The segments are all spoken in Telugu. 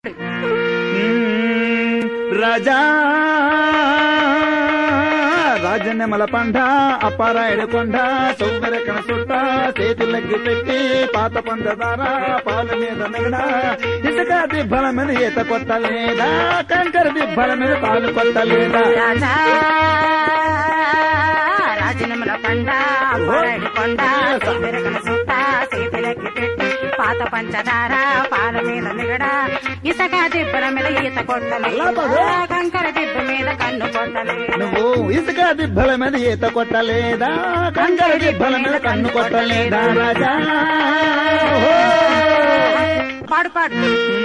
రాజా రాజన్నెమల పండ అప్పారాయుడు కొండ సౌందర్యకన చుట్ట చేతులకి పెట్టి పాత పంచదార పాల మీద నగడ ఇసుక దిబ్బల మీద ఈత కొట్టలేదా కంకర దిబ్బల మీద పాలు కొట్టలేదా రాజా రాజనముల పండ పరడి కొండ సీమెరకన సుట్ట సీతలకి పెట్టి పాత పంచదార పాల మీద మిగడ ఇసక దిబ్బల మీద ఈత కొట్టలేదు కంకర దిబ్బ మీద కన్ను కొట్టలేదు నువ్వు ఇసుక దిబ్బల మీద ఈత కొట్టలేదా కంకర దిబ్బల మీద కన్ను కొట్టలేదా రాజా ఓహో. పాడు పాడు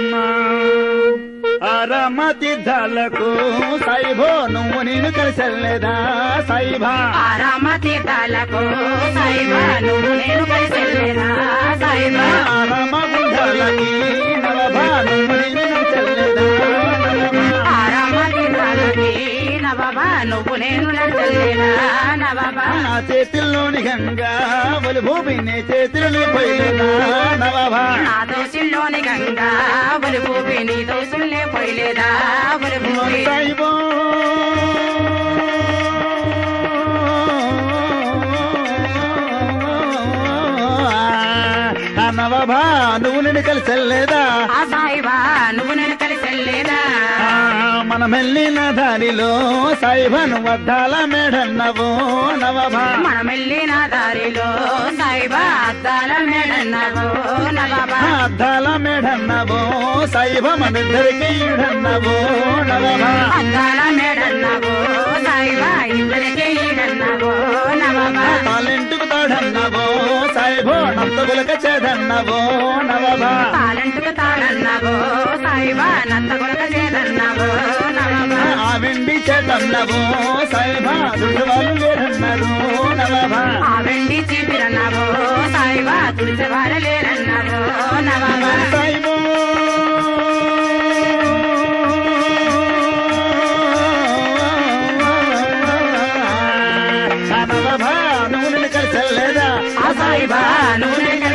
అరమతి ధలకు సైభో నువ్వు నేను కలిసెల్లేదా సైభా ఆరామ తీర్థాలకు సాయిబా నువ్వు నేను కలిసెళ్ళేదా సాయిబా అరమ గుండలకి నవభా నువ్వు నేను కలిసెల్లేదా ఆరామ తీర్థాలకి నవబా నువ్వు నేను నడచలేదా నవబా నా చేతిలోని గంగా ఒలి భూమి నీ చేతిలోని పోయినా నవభా నా దోషుల్లోని గంగా ఒలి భూమి నీ దోషుల్నే పోయలేదా ఒలి భూమి సైభో నవభా నువ్వు నేను కలిసెల్లేదా ఆ సాయిబా నువ్వు నేను కలిసెళ్ళేదా ఆ, మనం వెళ్ళిన దారిలో సైభను వద్దాల మేడన్నవో నవభా మనం వెళ్ళిన దారిలో సాయిబా అద్దాల మేడన్నావు నవబా అద్దాల మేడన్నవో సైభ మనిద్దరికి ఈడన్నవో నవభా అద్దాల మేడన్నావు సాయిబా ఇద్దరికే ఈడన్నావు నవబా తాలింటుకు తాడన్నవో సైభో నంతగులక చేదన్నవో నవభా తాళంటుకు తాళన్నావు సాయిబా నంద కొలక చేదన్నావు నవబా ఆ వెండి చేతన్నవో సైభ దుడ్డువాళ్ళు లేరన్నారు నవభా ఆ వెండి చీపిరన్నావు సాయిబా తుడిసే వాడలేరన్నావు నవబా సైభో నవభా నువ్వు నిన్ను కలిసెల్లేదా ఆ సాయిబా నువ్వు నేను